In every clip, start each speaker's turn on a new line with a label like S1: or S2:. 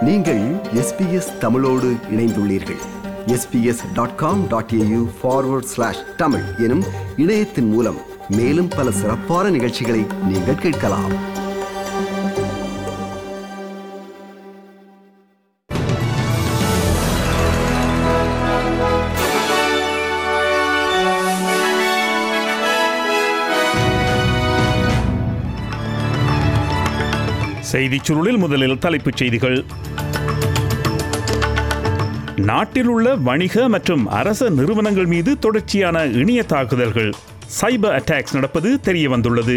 S1: நீங்கள் எஸ்பிஎஸ் தமிழோடு இணைந்துள்ளீர்கள் SBS dot com dot AU forward slash Tamil எனும் இணையத்தின் மூலம் மேலும் பல சிறப்பான நிகழ்ச்சிகளை நீங்கள் கேட்கலாம்
S2: செய்திச் சுருளில் முதலில் தலைப்புச் செய்திகள் நாட்டில் உள்ள வணிக மற்றும் அரச நிறுவனங்கள் மீது தொடர்ச்சியான இணைய தாக்குதல்கள் சைபர் அட்டாக்ஸ் நடப்பது தெரிய வந்துள்ளது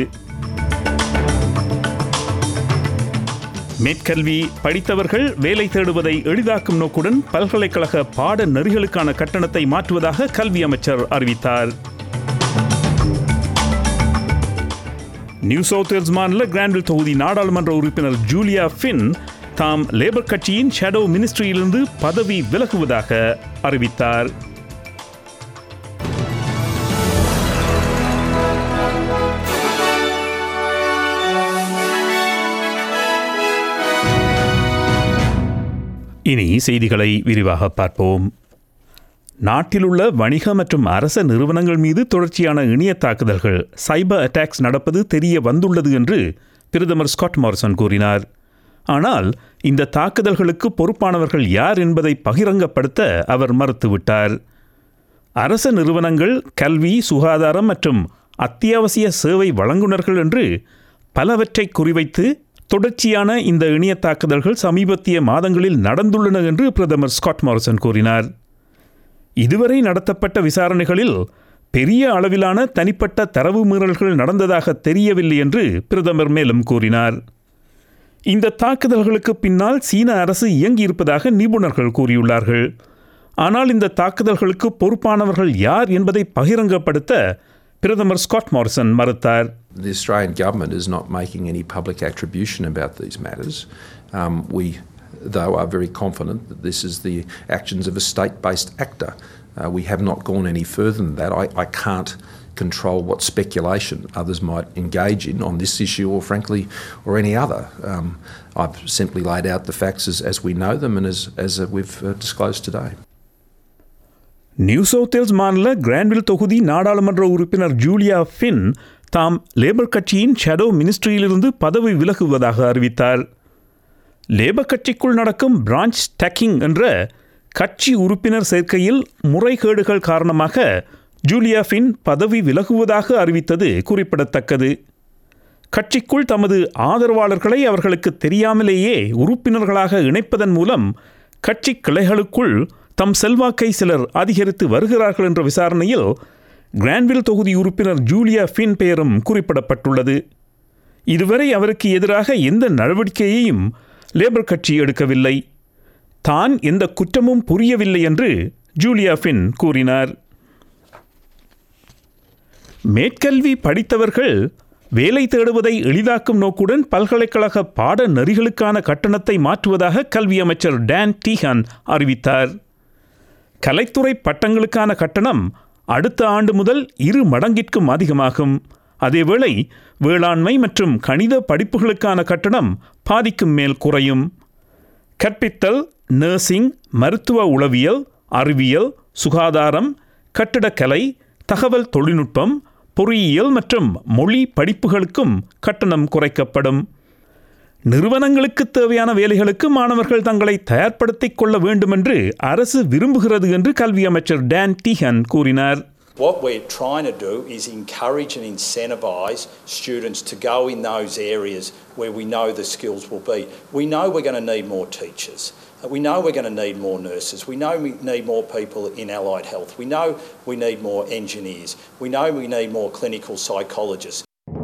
S2: மேற்கல்வி படித்தவர்கள் வேலை தேடுவதை எளிதாக்கும் நோக்குடன் பல்கலைக்கழக பாட நெறிகளுக்கான கட்டணத்தை மாற்றுவதாக கல்வி அமைச்சர் அறிவித்தார் நியூ சவுத் வேல்ஸ் மாநில கிராண்டில் தொகுதி நாடாளுமன்ற உறுப்பினர் ஜூலியா ஃபின் தாம் லேபர் கட்சியின் ஷேடோ மினிஸ்ட்ரியிலிருந்து பதவி விலகுவதாக அறிவித்தார் இனி செய்திகளை விரிவாக பார்ப்போம் நாட்டிலுள்ள வணிக மற்றும் அரச நிறுவனங்கள் மீது தொடர்ச்சியான இணைய தாக்குதல்கள் சைபர் அட்டாக்ஸ் நடப்பது தெரிய வந்துள்ளது என்று பிரதமர் ஸ்காட் மாரிசன் கூறினார் ஆனால் இந்த தாக்குதல்களுக்கு பொறுப்பானவர்கள் யார் என்பதை பகிரங்கப்படுத்த அவர் மறுத்துவிட்டார் அரச நிறுவனங்கள் கல்வி சுகாதாரம் மற்றும் அத்தியாவசிய சேவை வழங்குனர்கள் என்று பலவற்றை குறிவைத்து தொடர்ச்சியான இந்த இணைய தாக்குதல்கள் சமீபத்திய மாதங்களில் நடந்துள்ளன என்று பிரதமர் ஸ்காட் மாரிசன் கூறினார் இதுவரை நடத்தப்பட்ட விசாரணைகளில் பெரிய அளவிலான தனிப்பட்ட தரவு மீறல்கள் நடந்ததாக தெரியவில்லை என்று பிரதமர் மேலும் கூறினார் இந்த தாக்குதல்களுக்கு பின்னால் சீன அரசு இயங்கியிருப்பதாக நிபுணர்கள் கூறியுள்ளார்கள் ஆனால் இந்த தாக்குதல்களுக்கு பொறுப்பானவர்கள் யார் என்பதை பகிரங்கப்படுத்த பிரதமர் ஸ்காட் மாரிசன் மறுத்தார்
S3: The Australian government is not making any public attribution about these matters. Um, we, though, are very confident that this is the actions of a state based actor. Uh, we have not gone any further than that. I, I can't control what speculation others might engage in on this issue or, frankly, or any other. Um, I've simply laid out the facts as, as we know them and as, as uh, we've uh, disclosed today.
S2: New South Wales மாநில Granville தொகுதி நாடாளுமன்ற உறுப்பினர் Julia Finn தாம் Labour கட்சியின் shadow மினிஸ்ட்ரியிலிருந்து பதவி விலகுவதாக அறிவித்தார் லேபர் கட்சிக்குள் நடக்கும் பிரான்ச் டேக்கிங் என்ற கட்சி உறுப்பினர் சேர்க்கையில் முறைகேடுகள் காரணமாக ஜூலியா ஃபின் பதவி விலகுவதாக அறிவித்தது குறிப்பிடத்தக்கது கட்சிக்குள் தமது ஆதரவாளர்களை அவர்களுக்கு தெரியாமலேயே உறுப்பினர்களாக இணைப்பதன் மூலம் கட்சி கிளைகளுக்குள் தம் செல்வாக்கை சிலர் அதிகரித்து வருகிறார்கள் என்ற விசாரணையில் கிராண்ட்வில் தொகுதி உறுப்பினர் ஜூலியா ஃபின் பெயரும் குறிப்பிடப்பட்டுள்ளது இதுவரை அவருக்கு எதிராக எந்த நடவடிக்கையையும் லேபர் கட்சி எடுக்கவில்லை தான் எந்த குற்றமும் புரியவில்லை என்று ஜூலியா ஃபின் கூறினார் மேற்கல்வி படித்தவர்கள் வேலை தேடுவதை எளிதாக்கும் நோக்குடன் பல்கலைக்கழக பாட நெறிகளுக்கான கட்டணத்தை மாற்றுவதாக கல்வி அமைச்சர் டான் டீஹான் அறிவித்தார் கலைத்துறை பட்டங்களுக்கான கட்டணம் அடுத்த ஆண்டு முதல் இரு மடங்கிற்கும் அதிகமாகும் அதேவேளை வேளாண்மை மற்றும் கணித படிப்புகளுக்கான கட்டணம் பாதிக்கும் மேல் குறையும் கற்பித்தல் நர்சிங் மருத்துவ உளவியல் அறிவியல் சுகாதாரம் கட்டிடக்கலை தகவல் தொழில்நுட்பம் பொறியியல் மற்றும் மொழி படிப்புகளுக்கும் கட்டணம் குறைக்கப்படும் நிறுவனங்களுக்கு தேவையான வேலைகளுக்கு மாணவர்கள் தங்களை தயார்படுத்திக் கொள்ள வேண்டும் என்று அரசு விரும்புகிறது என்று கல்வி அமைச்சர் டான் டீஹன் கூறினார்
S4: What we're trying to do is encourage and incentivise students to go in those areas where we know the skills will be. We know we're going to need more teachers. We know we're going to need more nurses. We know we need more people in allied health. We know we need more engineers. We know we need more clinical psychologists.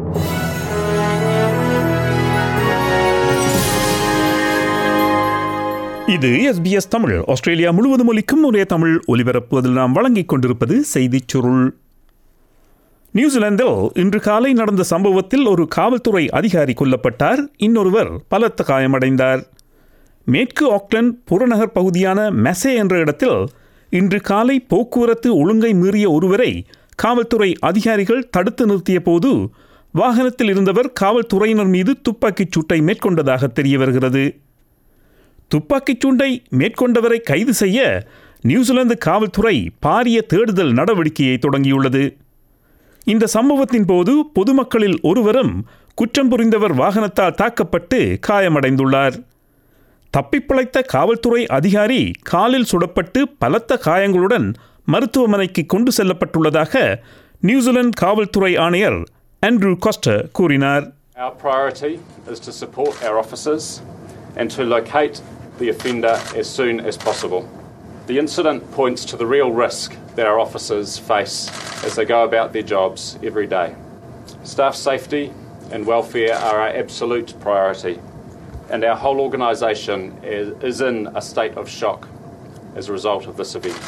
S2: இது SBS Tamil Australia முழுவதும் ஒலிக்கும் ஒரே தமிழ் ஒலிபரப்புவதில் நாம் வழங்கிக் கொண்டிருப்பது செய்திச் சுருள் நியூசிலாந்தில் இன்று காலை நடந்த சம்பவத்தில் ஒரு காவல்துறை அதிகாரி கொல்லப்பட்டார் இன்னொருவர் பலத்த காயமடைந்தார் மேற்கு ஆக்லண்ட் புறநகர் பகுதியான மெசே என்ற இடத்தில் இன்று காலை போக்குவரத்து ஒழுங்கை மீறிய ஒருவரை காவல்துறை அதிகாரிகள் தடுத்து நிறுத்திய போது வாகனத்தில் இருந்தவர் காவல்துறையினர் மீது துப்பாக்கிச் சூட்டை மேற்கொண்டதாக தெரிய வருகிறது துப்பாக்கிச் சூண்டை மேற்கொண்டவரை கைது செய்ய நியூசிலாந்து காவல்துறை பாரிய தேடுதல் நடவடிக்கையை தொடங்கியுள்ளது இந்த சம்பவத்தின் போது பொதுமக்களில் ஒருவரும் குற்றம் புரிந்தவர் வாகனத்தால் தாக்கப்பட்டு காயமடைந்துள்ளார் தப்பிப்பிழைத்த காவல்துறை அதிகாரி காலில் சுடப்பட்டு பலத்த காயங்களுடன் மருத்துவமனைக்கு கொண்டு செல்லப்பட்டுள்ளதாக நியூசிலாந்து காவல்துறை ஆணையர் ஆண்ட்ரூ காஸ்டர் கூறினார்
S5: Our priority is to support our officers and to locate the offender as soon as possible. The incident points to the real risk that our officers face as they go about their jobs every day. Staff safety and welfare are our absolute priority, and our whole organisation is, is in a state of shock as a result of this event.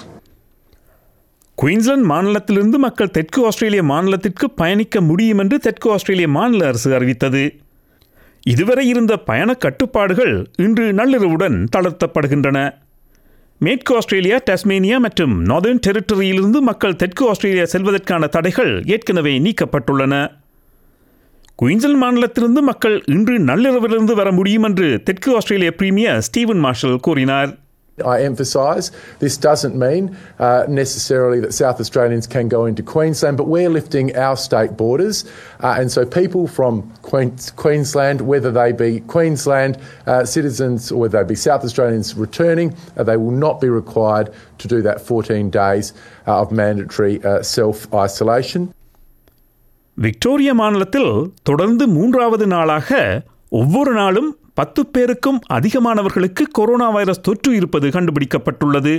S2: Queensland மாநிலத்திலிருந்து மக்கள் தெற்கு ஆஸ்திரேலிய மாநிலத்திற்கு பயணிக்க முடியும் என்று தெற்கு ஆஸ்திரேலிய மாநில அரசு அறிவித்தது இதுவரை இருந்த பயண கட்டுப்பாடுகள் இன்று நள்ளிரவுடன் தளர்த்தப்படுகின்றன மேற்கு ஆஸ்திரேலியா டாஸ்மேனியா மற்றும் நார்தர்ன் டெரிட்டரியிலிருந்து மக்கள் தெற்கு ஆஸ்திரேலியா செல்வதற்கான தடைகள் ஏற்கனவே நீக்கப்பட்டுள்ளன குயின்ஸ்லாந்து மாநிலத்திலிருந்து மக்கள் இன்று நள்ளிரவிலிருந்து வர முடியும் என்று தெற்கு ஆஸ்திரேலிய பிரீமியர் ஸ்டீவன் மார்ஷல் கூறினார்
S6: I emphasise this doesn't mean uh, necessarily that South Australians can go into Queensland, but we're lifting our state borders. Uh, and so people from Queens- Queensland, whether they be Queensland uh, citizens or whether they be South Australians returning, uh, they will not be required to do that 14 days uh, of mandatory uh, self isolation.
S2: Victoria மாநிலத்தில் தொடர்ந்து மூன்றாவது நாளாக ஒவ்வொரு நாளும் பத்து பேருக்கும் அதிகமானவர்களுக்கு corona virus தொற்று இருப்பது கண்டுபிடிக்கப்பட்டுள்ளது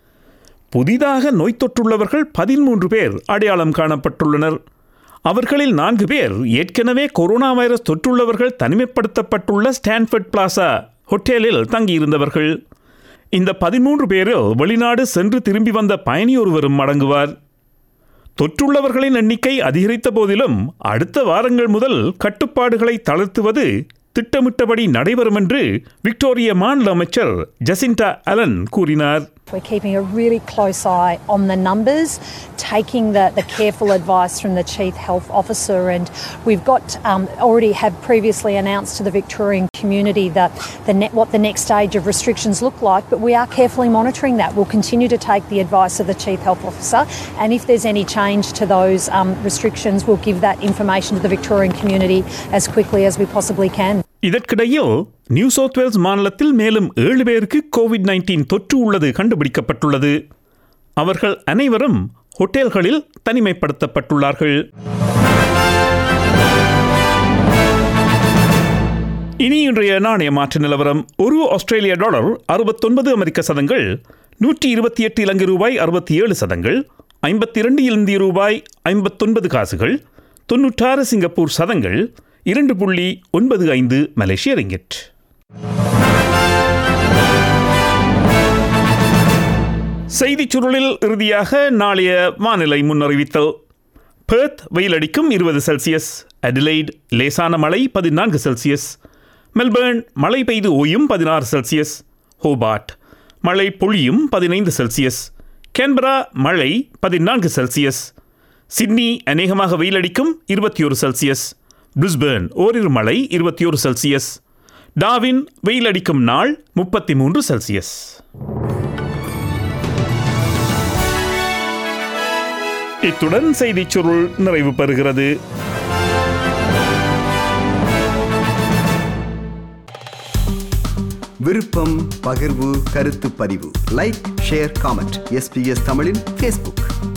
S2: புதிதாக நோய் தொற்றுள்ளவர்கள் பதிமூன்று பேர் அடையாளம் காணப்பட்டுள்ளனர் அவர்களில் நான்கு பேர் ஏற்கனவே கொரோனா வைரஸ் தொற்றுள்ளவர்கள் தனிமைப்படுத்தப்பட்டுள்ள ஸ்டான்ஃபர்ட் பிளாசா ஹோட்டலில் தங்கியிருந்தவர்கள் இந்த பதிமூன்று பேரில் வெளிநாடு சென்று திரும்பி வந்த பயணி ஒருவரும் அடங்குவார் தொற்றுள்ளவர்களின் எண்ணிக்கை அதிகரித்த போதிலும் அடுத்த வாரங்கள் முதல் கட்டுப்பாடுகளை தளர்த்துவது திட்டமிட்டபடி நடைபெறும் என்று விக்டோரிய மாநில அமைச்சர் ஜசிண்டா அலன் கூறினார்
S7: We're keeping a really close eye on the numbers, taking the, the careful advice from the Chief Health Officer, and we've got um, already have previously announced to the Victorian community that the net, what the next stage of restrictions look like. But we are carefully monitoring that. We'll continue to take the advice of the Chief Health Officer, and if there's any change to those um, restrictions, we'll give that information to the Victorian community as quickly as we possibly can.
S2: இதற்கிடையில் New South Wales மாநிலத்தில் மேலும் ஏழு பேருக்கு Covid nineteen தொற்று உள்ளது கண்டுபிடிக்கப்பட்டுள்ளது அவர்கள் அனைவரும் ஹோட்டல்களில் தனிமைப்படுத்தப்பட்டுள்ளார்கள் இனி இன்றைய நாணய மாற்று நிலவரம் ஒரு ஆஸ்திரேலிய டாலர் அறுபத்தொன்பது அமெரிக்க சதங்கள் நூற்றி இருபத்தி எட்டு இலங்கை ரூபாய் அறுபத்தி ஏழு சதங்கள் ஐம்பத்தி இரண்டு இந்திய ரூபாய் ஐம்பத்தொன்பது காசுகள் தொன்னூற்றாறு சிங்கப்பூர் சதங்கள் இரண்டு புள்ளி ஒன்பது ஐந்து மலேசிய ரிங்கிட் செய்திச் சுருளில் இறுதியாக நாளைய வானிலை முன்னறிவித்தல் பெர்த் வெயிலடிக்கும் இருபது செல்சியஸ் அடிலைட் லேசான மழை பதினான்கு செல்சியஸ் மெல்பர்ன் மழை பெய்து ஓயும் பதினாறு செல்சியஸ் ஹோபார்ட் மழை பொழியும் பதினைந்து செல்சியஸ் கேன்பரா மழை பதினான்கு செல்சியஸ் சிட்னி அநேகமாக வெயிலடிக்கும் இருபத்தி ஒரு செல்சியஸ் பிரிஸ்பேர்ன் ஓரிரு மழை இருபத்தி ஒரு செல்சியஸ் டாவின் வெயிலடிக்கும் நாள் முப்பத்தி மூன்று செல்சியஸ் இத்துடன் செய்திச் சுருள் நிறைவு பெறுகிறது
S1: விருப்பம் பகிர்வு கருத்து பதிவு லைக் ஷேர் காமெண்ட் எஸ்பிஎஸ் தமிழின் ஃபேஸ்புக்